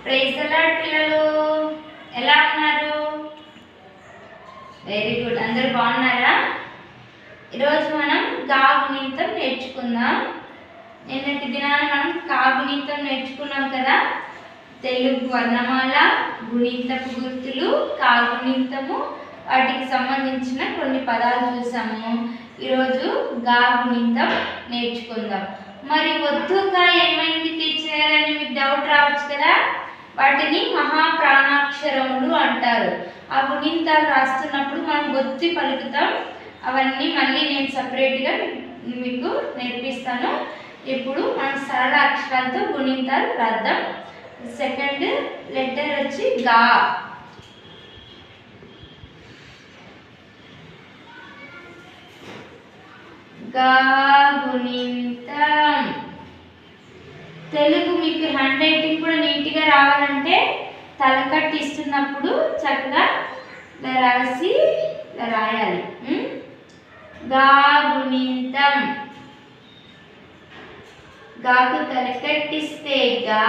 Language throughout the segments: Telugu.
ప్రైజ్ అలాడ్ పిల్లలు ఎలా ఉన్నారు వెరీ గుడ్ అందరు బాగున్నారా ఈరోజు మనం గాగుణింతం నేర్చుకుందాం నిన్నటి దినాన మనం కాగుణింతం నేర్చుకున్నాం కదా తెలుగు వర్ణమాల గుణింతపు గుర్తులు కాగుణింతము వాటికి సంబంధించిన కొన్ని పదాలు చూసాము ఈరోజు గా గుణింతం నేర్చుకుందాం మరి ఒత్తుగా ఏమైంది టీచర్ అని మీకు డౌట్ రావచ్చు కదా వాటిని మహాప్రాణాక్షరములు అంటారు ఆ గుణింతాలు రాస్తున్నప్పుడు మనం ఒత్తి పలుకుతాం అవన్నీ మళ్ళీ నేను సపరేట్గా మీకు నేర్పిస్తాను ఇప్పుడు మనం సరళ అక్షరాలతో గుణింతాలు రాద్దాం సెకండ్ లెటర్ వచ్చి గా గా గుణింతం తెలుగు మీకు హ్యాండ్ రైటింగ్ కూడా నీట్గా రావాలంటే తలకట్టు ఇస్తున్నప్పుడు చక్కగా ఇలా రాసి ఇలా రాయాలి ఉం? గా గుణింతం గాకు తలకట్టిస్తే గా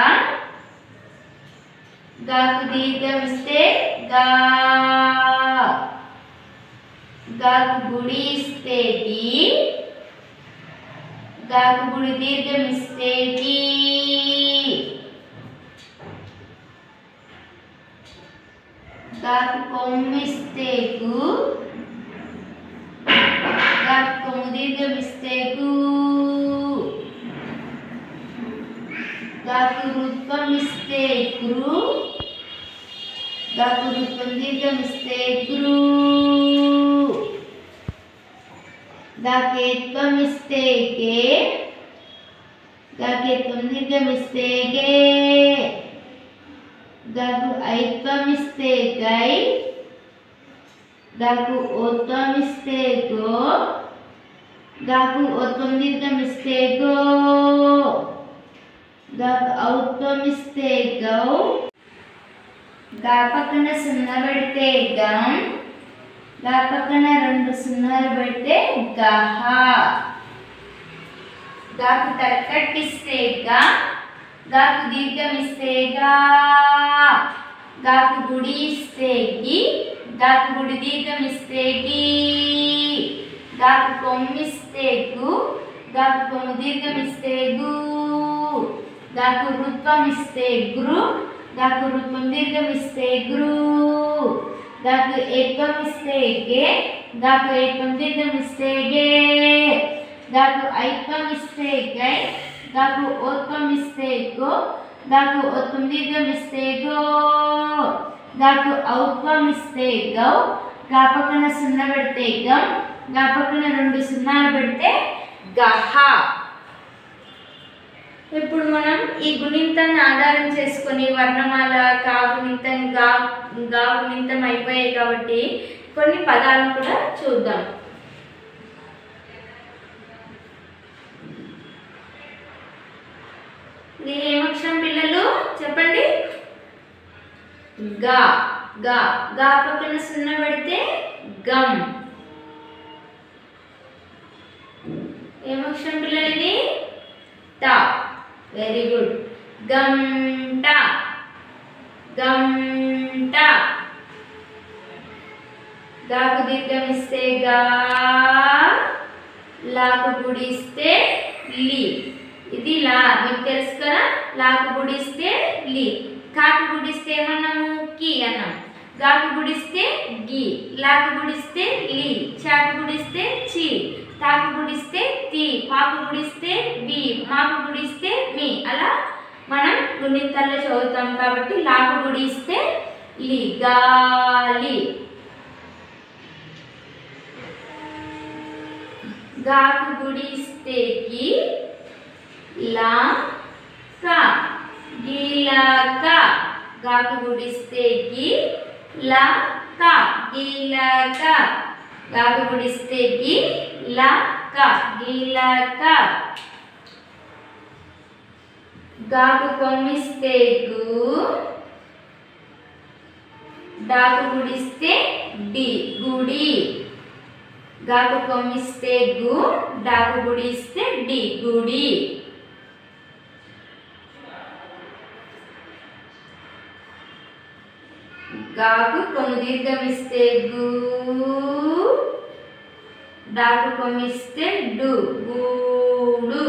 గాకు దీర్ఘం ఇస్తే గా గాకు గుడి ఇస్తే డి గాకు గుడి దీర్ఘం ఇస్తే డి గాకు కొమ్మిస్తే గు గాకు కొమ్ము దీర్ఘం ఇస్తే గు గాకు రూపం ఇస్తే గురు గాకు రూపం దీర్ఘం ఇస్తే గురు గాకేత్వం ఇస్తే గే గాకేత్వం దీర్ఘం ఇస్తే గే గాకు ఐత్వం ఇస్తే గై గాకు ఓత్వం ఇస్తే గో గాకు ఓత్వం దీర్ఘం ఇస్తే గో గాకు ఔత్వం ఇస్తే గౌ గా పక్కన సున్నా పెడితే గం గా పక్కన రెండు సున్నాలు పెడితే గహ గాకు తలకట్టిస్తే గా గాకు దీర్ఘం ఇస్తే గా గాకు గుడి ఇస్తే గి గాకు గుడి దీర్ఘం ఇస్తే గి గాకు కొమ్మిస్తే గు గాకు కొమ్ము దీర్ఘం ఇస్తే గు గాకు రుత్వం ఇస్తే గురు గాకు రుత్వం దీర్ఘం ఇస్తే గురు గాకు ఏత్వం ఇస్తే గే గాకు ఏత్వం దీర్ఘం ఇస్తే గే గాకు ఐత్వం ఇస్తే గై గాకు ఓత్వం ఇస్తే గో గాకు ఓత్వం దీర్ఘం ఇస్తే గో గాకు ఔత్వం ఇస్తే గౌ గా పక్కన సున్నా పెడితే గం గా పక్కన రెండు సున్నాలు పెడితే గహ ఇప్పుడు మనం ఈ గుణింతాన్ని ఆధారం చేసుకొని వర్ణమాల కాగుణింతం గా గా గుణింతం అయిపోయాయి కాబట్టి కొన్ని పదాలను కూడా చూద్దాం ఇది ఏమక్షరం పిల్లలు చెప్పండి గా గా గా పక్కన సున్నా పెడితే గమ్ ఏమక్షరం పిల్లలు ఇది ట వెరీ గుడ్ గంట గంట గాకు దీర్ఘం ఇస్తే గా లాకు గుడిస్తే లి ఇది లా మీకు తెలుసు కదా లాకు గుడిస్తే లి కాకు గుడిస్తే ఏమన్నాము కి అన్నాం గాకు గుడిస్తే గి లాకు గుడిస్తే లి చాకు గుడిస్తే చి తాకు గుడిస్తే తి పాకు గుడిస్తే బి మాకు గుడిస్తే మీ అలా మనం గుణింతాల్లో చదువుతాం కాబట్టి లాకు గుడిస్తే లి గాలి గాకు గుడిస్తే గి లా క గీలక గాకు గుడిస్తే గి లా క గీలక గాకు గుడిస్తే గి లా క గీలక గాకు కొమ్మిస్తే గు డాకు గుడిస్తే డి గుడి గాకు కొమ్మిస్తే గు డాకు గుడిస్తే డి గుడి గాకు కొమ్ము దీర్ఘం ఇస్తే గు డాకు కొమ్మిస్తే డు గూడు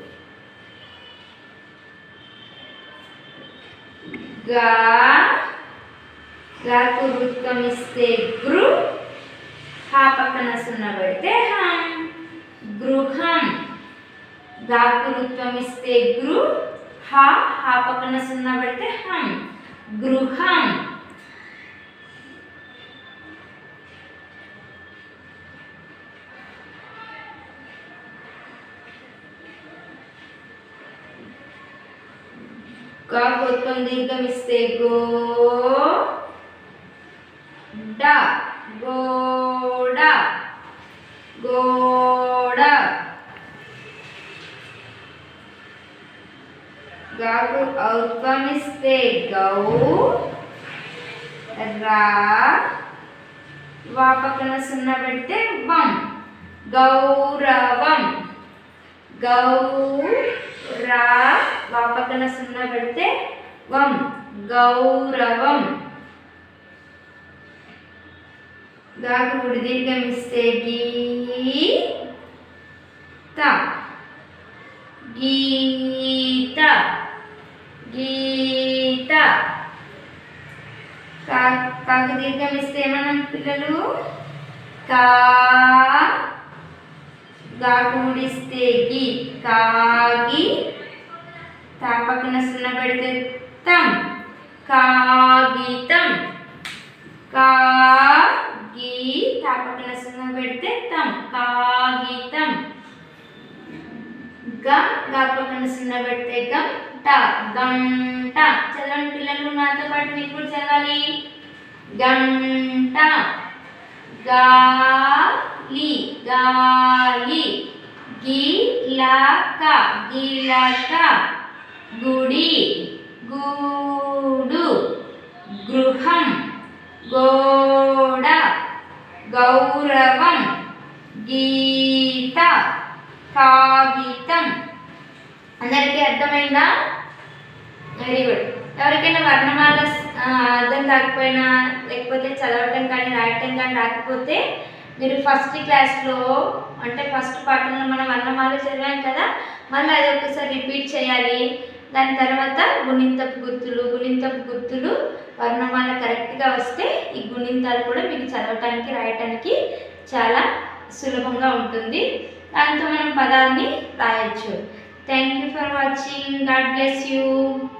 గా గాకు వృత్తం ఇస్తే గృ హా పక్కన సున్నా పెడితే హం గృహం గాకు వృత్తం ఇస్తే గృ హా హా పక్కన సున్నా పెడితే హం గృహం గా కొత్తం దీర్ఘం ఇస్తే గో డ గోడ గోడ గాకు ఔత్వం ఇస్తే గౌ రా వా పక్కన సున్నా పెడితే వం గౌరవం గౌ రా వా పక్కన సున్నా పెడితే వం గౌరవం గాకు గుడి దీర్ఘం ఇస్తే గీ త గీత గీత కా కాకు దీర్ఘం ఇస్తే ఏమన్నాం పిల్లలు కా గాకు ముడిస్తే గి కాగి తా పక్కన సున్న పెడితే తం కాగితం కాగి తా పక్కన సున్న పెడితే తం కాగితం గ గా పక్కన సున్న పెడితే గం ట గంట చదవండి పిల్లలు నాతో పాటు మీరు కూడా చదవాలి గంట గాలి గాలి గిలక గిలక గుడి గూడు గృహం గోడ గౌరవం గీత కాగితం అందరికీ అర్థమైందా వెరీ గుడ్ ఎవరికైనా వర్ణమాల ఆ, అర్థం కాకపోయినా లేకపోతే చదవటం కానీ రాయటం కానీ రాకపోతే మీరు ఫస్ట్ క్లాస్లో అంటే ఫస్ట్ పాఠంలో మనం వర్ణమాల చదివాం కదా మళ్ళీ అది ఒకసారి రిపీట్ చేయాలి దాని తర్వాత గుణింతపు గుర్తులు గుణింతపు గుర్తులు వర్ణమాల కరెక్ట్గా వస్తే ఈ గుణింతాలు కూడా మీకు చదవటానికి రాయటానికి చాలా సులభంగా ఉంటుంది దాంతో మనం పదాన్ని రాయొచ్చు thank you for watching God bless you